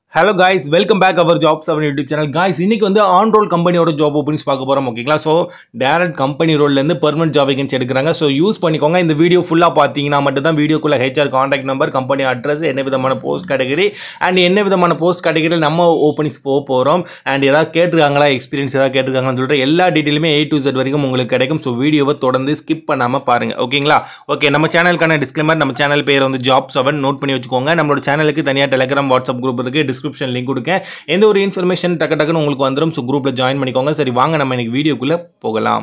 hello guys welcome back our job seven YouTube channel guys இன்னைக்கு வந்து on roll கம்பெனியோட job openings பார்க்க போகிறோம் ஓகேங்களா ஸோ டேரக்ட் கம்பெனி ரோல்லேருந்து பெர்மனன்ட் ஜாப் வேகன்சி எடுக்கிறாங்க ஸோ யூஸ் பண்ணிக்கோங்க இந்த வீடியோ ஃபுல்லாக பார்த்தீங்கன்னா மட்டும் தான் வீடியோக்குள்ள HR contact number company address என்ன விதமான போஸ்ட் கேட்டகரி அண்ட் என்ன விதமான போஸ்ட் கேட்டகரியில் நம்ம ஓப்பனிங்ஸ் போக போகிறோம் அண்ட் ஏதாவது கேட்டிருக்காங்களா எக்ஸ்பீரியன்ஸ் ஏதாவது கேட்டிருக்காங்கன்னு சொல்லிட்டு எல்லா டீட்டெயிலுமே ஏ டு செட் வரைக்கும் உங்களுக்கு கிடைக்கும் ஸோ வீடியோவை தொடர்ந்து ஸ்கிப் பண்ணாமல் பாருங்கள் ஓகேங்களா ஓகே நம்ம சேனலுக்கான டிஸ்க்ளைமர் நம்ம சேனல் பேர் வந்து ஜாப் செவன் நோட் பண்ணி வச்சுக்கோங்க நம்மளோட சேனலுக்கு தனியாக டெலிகிராம் வாட்ஸ்அப் குரூப் இருக்குது டிஸ்கிரிப்ஷன் லிங்க் கொடுக்கேன் எந்த ஒரு இன்ஃபர்மேஷன் டக்கு டக்குன்னு உங்களுக்கு வந்துடும் ஸோ குரூப்பில் ஜாயின் பண்ணிக்கோங்க சரி வாங்க நம்ம இன்னைக்கு வீடியோக்குள்ளே போகலாம்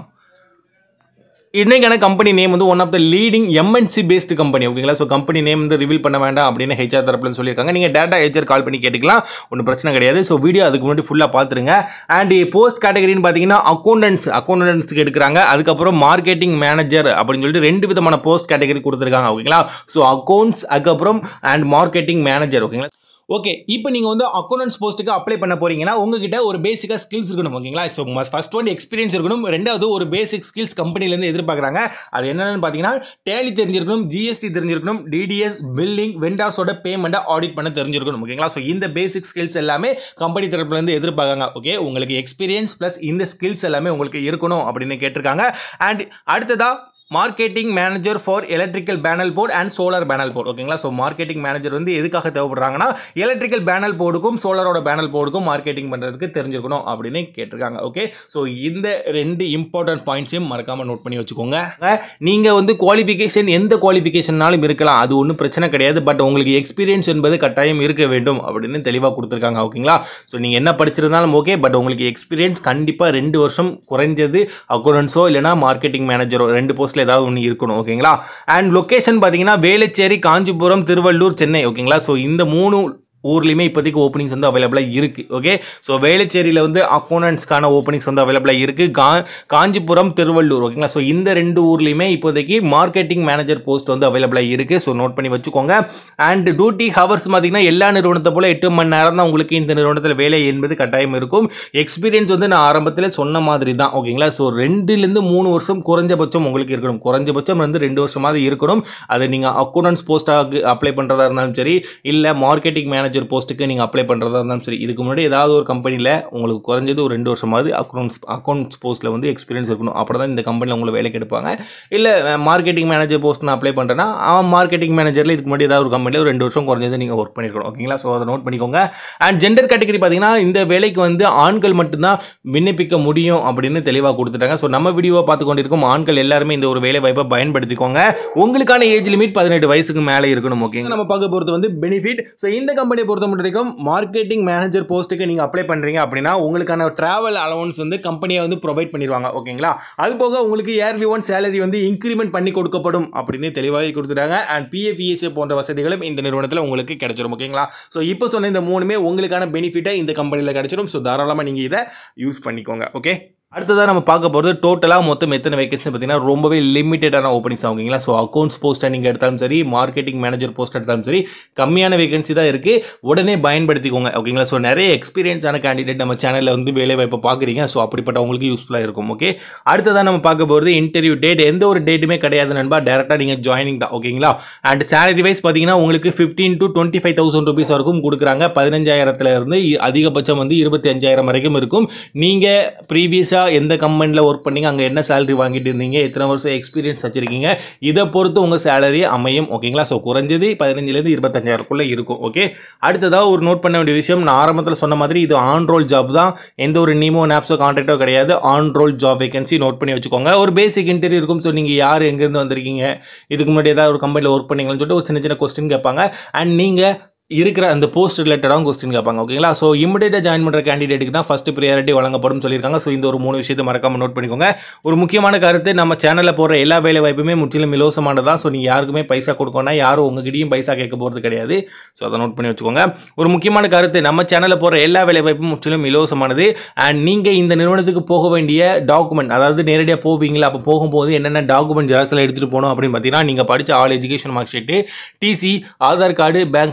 இன்னைக்கான கம்பெனி நேம் வந்து one of the leading MNC based company ஓகேங்களா ஸோ கம்பெனி நேம் வந்து ரிவீல் பண்ண வேண்டாம் அப்படின்னு ஹெச்ஆர் தரப்புல சொல்லியிருக்காங்க நீங்கள் டேட்டா ஹெச்ஆர் கால் பண்ணி கேட்டுக்கலாம் ஒன்றும் பிரச்சனை கிடையாது ஸோ வீடியோ அதுக்கு முன்னாடி ஃபுல்லாக பார்த்துருங்க அண்ட் போஸ்ட் கேட்டகரின்னு பார்த்தீங்கன்னா அக்கௌண்டன்ஸ் அக்கௌண்டன்ஸ்க்கு எடுக்கிறாங்க அதுக்கப்புறம் மார்க்கெட்டிங் மேனேஜர் அப்படின்னு சொல்லிட்டு ரெண்டு விதமான போஸ்ட் கேட்டகரி கொடுத்துருக்காங்க ஓகேங்களா ஸோ அக்கௌண்ட்ஸ் அதுக்கப்புறம் அண்ட் மார்க்கெட்டிங் மேனேஜர் ஓகேங்களா ஓகே இப்போ நீங்கள் வந்து அக்கௌண்டன்ஸ் போஸ்ட்டுக்கு அப்ளை பண்ண போறீங்கன்னா உங்ககிட்ட ஒரு பேசிக்காக ஸ்கில்ஸ் இருக்கணும் ஓகேங்களா ஸோ ஃபர்ஸ்ட் ஒன் எக்ஸ்பீரியன்ஸ் இருக்கணும் ரெண்டாவது ஒரு பேசிக் ஸ்கில்ஸ் கம்பெனிலேருந்து எதிர்பார்க்குறாங்க அது என்னென்னு பார்த்தீங்கன்னா டேலி தெரிஞ்சிருக்கணும் ஜிஎஸ்டி தெரிஞ்சிருக்கணும் டிடிஎஸ் பில்லிங் வெண்டார்ஸோட பேமெண்ட்டை ஆடிட் பண்ண தெரிஞ்சிருக்கணும் ஓகேங்களா ஸோ இந்த பேசிக் ஸ்கில்ஸ் எல்லாமே கம்பெனி தரப்புலேருந்து எதிர்பார்க்காங்க ஓகே உங்களுக்கு எக்ஸ்பீரியன்ஸ் ப்ளஸ் இந்த ஸ்கில்ஸ் எல்லாமே உங்களுக்கு இருக்கணும் அப்படின்னு கேட்டிருக்காங்க அண்ட் அடுத்ததாக marketing manager for electrical panel board and solar panel board ஓகேங்களா ஸோ மார்க்கெட்டிங் மேனேஜர் வந்து எதுக்காக தேவைப்படுறாங்கன்னா எலக்ட்ரிக்கல் பேனல் போர்டுக்கும் சோலாரோட பேனல் போர்டுக்கும் மார்க்கெட்டிங் பண்ணுறதுக்கு தெரிஞ்சிருக்கணும் அப்படின்னு கேட்டிருக்காங்க ஓகே ஸோ இந்த ரெண்டு இம்பார்ட்டன்ட் பாயிண்ட்ஸையும் மறக்காமல் நோட் பண்ணி வச்சுக்கோங்க நீங்கள் வந்து குவாலிஃபிகேஷன் எந்த குவாலிஃபிகேஷன்னாலும் இருக்கலாம் அது ஒன்றும் பிரச்சனை கிடையாது பட் உங்களுக்கு எக்ஸ்பீரியன்ஸ் என்பது கட்டாயம் இருக்க வேண்டும் அப்படின்னு தெளிவாக கொடுத்துருக்காங்க ஓகேங்களா ஸோ நீங்கள் என்ன படிச்சிருந்தாலும் ஓகே பட் உங்களுக்கு எக்ஸ்பீரியன்ஸ் கண்டிப்பாக ரெண்டு வருஷம் குறைஞ்சது அக்கௌண்டன்ஸோ இல்லைனா மார்க்கெட்டிங் மேனேஜரோ ரெண்டு போஸ்ட்டில் ஏதாவது ஒன்று இருக்கணும் ஓகேங்களா அண்ட் லொக்கேஷன் பார்த்தீங்கன்னா வேளச்சேரி காஞ்சிபுரம் திருவள்ளூர் சென்னை ஓகேங்களா ஸோ இந்த மூணு ஊர்லேயுமே இப்போதைக்கு ஓப்பனிங்ஸ் வந்து அவைலபிளாக இருக்குது ஓகே ஸோ வேளச்சேரியில் வந்து அக்கௌண்டன்ஸ்க்கான ஓப்பனிங்ஸ் வந்து அவைலபிளாக இருக்குது கா காஞ்சிபுரம் திருவள்ளூர் ஓகேங்களா ஸோ இந்த ரெண்டு ஊர்லேயுமே இப்போதைக்கு மார்க்கெட்டிங் மேனேஜர் போஸ்ட் வந்து அவைலபிளாக இருக்குது ஸோ நோட் பண்ணி வச்சுக்கோங்க அண்ட் டியூட்டி ஹவர்ஸ் பார்த்தீங்கன்னா எல்லா நிறுவனத்தை போல் எட்டு மணி நேரம் தான் உங்களுக்கு இந்த நிறுவனத்தில் வேலை என்பது கட்டாயம் இருக்கும் எக்ஸ்பீரியன்ஸ் வந்து நான் ஆரம்பத்தில் சொன்ன மாதிரி தான் ஓகேங்களா ஸோ ரெண்டுலேருந்து மூணு வருஷம் குறைஞ்சபட்சம் உங்களுக்கு இருக்கணும் குறைஞ்சபட்சம் வந்து ரெண்டு வருஷமாவது இருக்கணும் அது நீங்கள் அக்கௌண்டன்ஸ் போஸ்ட்டாக அப்ளை பண்ணுறதா இருந்தாலும் சரி இல்லை மார்க்கெட்டிங் மேனேஜர் மேனேஜர் போஸ்ட்டுக்கு நீங்கள் அப்ளை பண்ணுறதா இருந்தாலும் சரி இதுக்கு முன்னாடி ஏதாவது ஒரு கம்பெனியில் உங்களுக்கு குறைஞ்சது ஒரு ரெண்டு வருஷமாவது அக்கௌண்ட்ஸ் அக்கௌண்ட்ஸ் போஸ்ட்டில் வந்து எக்ஸ்பீரியன்ஸ் இருக்கணும் அப்போ தான் இந்த கம்பெனியில் உங்களை வேலைக்கு எடுப்பாங்க இல்லை மார்க்கெட்டிங் மேனேஜர் போஸ்ட் நான் அப்ளை பண்ணுறேன்னா அவன் மார்க்கெட்டிங் மேனேஜரில் இதுக்கு முன்னாடி ஏதாவது ஒரு கம்பெனியில் ஒரு ரெண்டு வருஷம் குறைஞ்சது நீங்கள் ஒர்க் பண்ணிருக்கணும் ஓகேங்களா ஸோ அதை நோட் பண்ணிக்கோங்க அண்ட் ஜெண்டர் கேட்டகரி பார்த்தீங்கன்னா இந்த வேலைக்கு வந்து ஆண்கள் மட்டும்தான் விண்ணப்பிக்க முடியும் அப்படின்னு தெளிவாக கொடுத்துட்டாங்க ஸோ நம்ம வீடியோவை பார்த்து கொண்டிருக்கும் ஆண்கள் எல்லாருமே இந்த ஒரு வேலை வாய்ப்பை பயன்படுத்திக்கோங்க உங்களுக்கான ஏஜ் லிமிட் பதினெட்டு வயசுக்கு மேலே இருக்கணும் ஓகே நம்ம பார்க்க போகிறது வந்து பெனிஃபிட் ஸோ இந்த கம்பெனியை பொறுத்த மட்டும் வரைக்கும் மார்க்கெட்டிங் மேனேஜர் போஸ்ட்டுக்கு நீங்கள் அப்ளை பண்ணுறீங்க அப்படின்னா உங்களுக்கான ட்ராவல் அலவன்ஸ் வந்து கம்பெனியை வந்து ப்ரொவைட் பண்ணிடுவாங்க ஓகேங்களா அது போக உங்களுக்கு இயர்லி ஒன் சேலரி வந்து இன்க்ரிமெண்ட் பண்ணி கொடுக்கப்படும் அப்படின்னு தெளிவாக கொடுத்துட்டாங்க அண்ட் பிஎஃப்இஎஸ்ஏ போன்ற வசதிகளும் இந்த நிறுவனத்தில் உங்களுக்கு கிடைச்சிரும் ஓகேங்களா ஸோ இப்போ சொன்ன இந்த மூணுமே உங்களுக்கான பெனிஃபிட்டை இந்த கம்பெனியில் கிடைச்சிரும் ஸோ தாராளமாக நீங்கள் இதை யூஸ் பண்ணிக்கோங்க ஓகே அடுத்ததாக நம்ம பார்க்க போகிறது டோட்டலாக மொத்தம் எத்தனை வேகன்சி பார்த்தீங்கன்னா ரொம்பவே லிமிட்டடான ஓப்பனிங்ஸ் ஓகேங்களா ஸோ அக்கௌண்ட்ஸ் போஸ்ட்டை நீங்கள் எடுத்தாலும் சரி மார்க்கெட்டிங் மேனேஜர் போஸ்ட் எடுத்தாலும் சரி கம்மியான வேகன்சி தான் இருக்குது உடனே பயன்படுத்திக்கோங்க ஓகேங்களா ஸோ நிறைய எக்ஸ்பீரியன்ஸான கேண்டிடேட் நம்ம சேனலில் வந்து வேலை வாய்ப்பை பார்க்குறீங்க ஸோ அப்படிப்பட்டவங்களுக்கு யூஸ்ஃபுல்லாக இருக்கும் ஓகே அடுத்ததாக நம்ம பார்க்க போகிறது இன்டர்வியூ டேட் எந்த ஒரு டேட்டுமே கிடையாது நண்பா டேரெக்டாக நீங்கள் ஜாயினிங் தான் ஓகேங்களா அண்ட் சேலரி வைஸ் பார்த்தீங்கன்னா உங்களுக்கு fifteen to twenty five thousand rupees வரைக்கும் கொடுக்குறாங்க பதினஞ்சாயிரத்துல இருந்து அதிகபட்சம் வந்து இருபத்தி அஞ்சாயிரம் வரைக்கும் இருக்கும் நீங்கள் ப்ரீவியஸாக எந்த கம்பெனியில் ஒர்க் பண்ணீங்க அங்கே என்ன சேலரி வாங்கிட்டு இருந்தீங்க எத்தனை வருஷம் எக்ஸ்பீரியன்ஸ் வச்சுருக்கீங்க இதை பொறுத்து உங்கள் சேலரி அமையும் ஓகேங்களா ஸோ குறைஞ்சது பதினஞ்சுலேருந்து இருபத்தஞ்சாயிரக்குள்ளே இருக்கும் ஓகே அடுத்ததாக ஒரு நோட் பண்ண வேண்டிய விஷயம் நான் ஆரம்பத்தில் சொன்ன மாதிரி இது ஆன் ரோல் ஜாப் தான் எந்த ஒரு நீமோ நாப்ஸோ கான்ட்ராக்டோ கிடையாது on roll job vacancy note பண்ணி வச்சுக்கோங்க ஒரு பேசிக் இன்டர்வியூ இருக்கும் ஸோ நீங்கள் யார் எங்கேருந்து வந்திருக்கீங்க இதுக்கு முன்னாடி ஏதாவது ஒரு கம்பெனியில் ஒர்க் பண்ணீங்கன்னு சொல்லிட்டு ஒரு சின்ன சின்ன கொஸ்டின் கேட்பாங்க அண்ட் நீங்கள் இருக்கிற அந்த போஸ்ட் ரிலேட்டடாகவும் கொஸ்டின் கேட்பாங்க ஓகேங்களா ஸோ இமிடியேட்டாக ஜாயின் பண்ணுற கேண்டிடேட்டுக்கு தான் ஃபஸ்ட்டு ப்ரியாரிட்டி வழங்கப்படும் சொல்லியிருக்காங்க ஸோ இந்த ஒரு மூணு விஷயத்தை மறக்காம நோட் பண்ணிக்கோங்க ஒரு முக்கியமான கருத்து நம்ம சேனலில் போடுற எல்லா வேலை வாய்ப்புமே முற்றிலும் இலவசமானதான் ஸோ நீங்கள் யாருக்குமே பைசா கொடுக்கணும்னா யாரும் உங்ககிட்டயும் பைசா கேட்க போகிறது கிடையாது ஸோ அதை நோட் பண்ணி வச்சுக்கோங்க ஒரு முக்கியமான கருத்து நம்ம சேனலில் போடுற எல்லா வேலை வாய்ப்பும் முற்றிலும் இலவசமானது அண்ட் நீங்கள் இந்த நிறுவனத்துக்கு போக வேண்டிய டாக்குமெண்ட் அதாவது நேரடியாக போவீங்களா அப்போ போகும்போது என்னென்ன டாக்குமெண்ட் ஜெராக்ஸில் எடுத்துகிட்டு போகணும் அப்படின்னு பார்த்தீங்கன்னா நீங்கள் படித்த all education mark sheet TC Aadhaar card bank passbook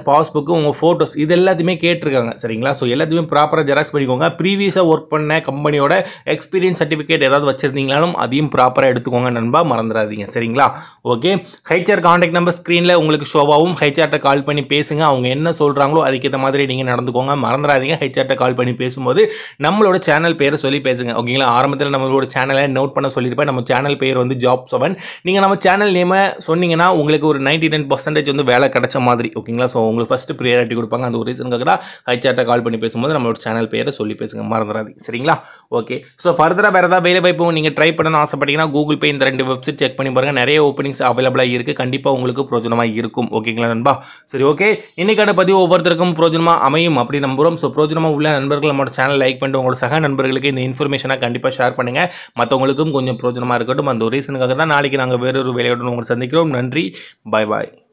book உங்கள் ஃபோட்டோஸ் இது எல்லாத்தையுமே கேட்டிருக்காங்க சரிங்களா ஸோ எல்லாத்தையுமே ப்ராப்பராக ஜெராக்ஸ் பண்ணிக்கோங்க ப்ரீவியஸாக ஒர்க் பண்ண கம்பெனியோட எக்ஸ்பீரியன்ஸ் சர்டிஃபிகேட் ஏதாவது வச்சுருந்தீங்களாலும் அதையும் ப்ராப்பராக எடுத்துக்கோங்க நண்பா மறந்துடாதீங்க சரிங்களா ஓகே ஹெச்ஆர் காண்டாக்ட் நம்பர் ஸ்க்ரீனில் உங்களுக்கு ஷோவாகவும் ஹெச்ஆர்ட்ட கால் பண்ணி பேசுங்க அவங்க என்ன சொல்கிறாங்களோ அதுக்கேற்ற மாதிரி நீங்கள் நடந்துக்கோங்க மறந்துடாதீங்க ஹெச்ஆர்ட்ட கால் பண்ணி பேசும்போது நம்மளோட சேனல் பேரை சொல்லி பேசுங்க ஓகேங்களா ஆரம்பத்தில் நம்மளோட சேனலை நோட் பண்ண சொல்லியிருப்பேன் நம்ம சேனல் பேர் வந்து ஜாப் செவன் நீங்கள் நம்ம சேனல் நேமை சொன்னீங்கன்னா உங்களுக்கு ஒரு நைன்டி நைன் பர்சன்டேஜ் வந்து வேலை கிடைச்ச மாதிரி ஓகேங்களா ஸோ உங்களுக்கு ஃபஸ்ட்டு ப்ரியாரிட்டி கொடுப்பாங்க அந்த ஒரு ரீசனுக்காக தான் ஹெச்ஆர்ட்ட கால் பண்ணி பேசும்போது நம்மளோட சேனல் பேரை சொல்லி பேசுங்க மறந்துடாதீங்க சரிங்களா ஓகே ஸோ ஃபர்தராக வேறு ஏதாவது வேலை வாய்ப்பு நீங்கள் ட்ரை பண்ணணும்னு ஆசைப்பட்டீங்கன்னா கூகுள் பே இந்த ரெண்டு வெப்சைட் செக் பண்ணி பாருங்கள் நிறைய ஓப்பனிங்ஸ் அவைலபிளாக இருக்குது கண்டிப்பாக உங்களுக்கு பிரோஜனமாக இருக்கும் ஓகேங்களா நண்பா சரி ஓகே இன்னைக்கான பதிவு ஒவ்வொருத்தருக்கும் பிரோஜனமாக அமையும் அப்படி நம்புகிறோம் ஸோ பிரோஜனமாக உள்ள நண்பர்கள் நம்மளோட சேனல் லைக் பண்ணிட்டு உங்களோட சக நண்பர்களுக்கு இந்த இன்ஃபர்மேஷனை கண்டிப்பாக ஷேர் பண்ணுங்கள் மற்றவங்களுக்கும் கொஞ்சம் பிரோஜனமாக இருக்கட்டும் அந்த ஒரு ரீசனுக்காக தான் நாளைக்கு நாங்கள் வேறொரு வேலையுடன் உங்களை சந்திக்கிறோம் நன்றி பாய் பாய்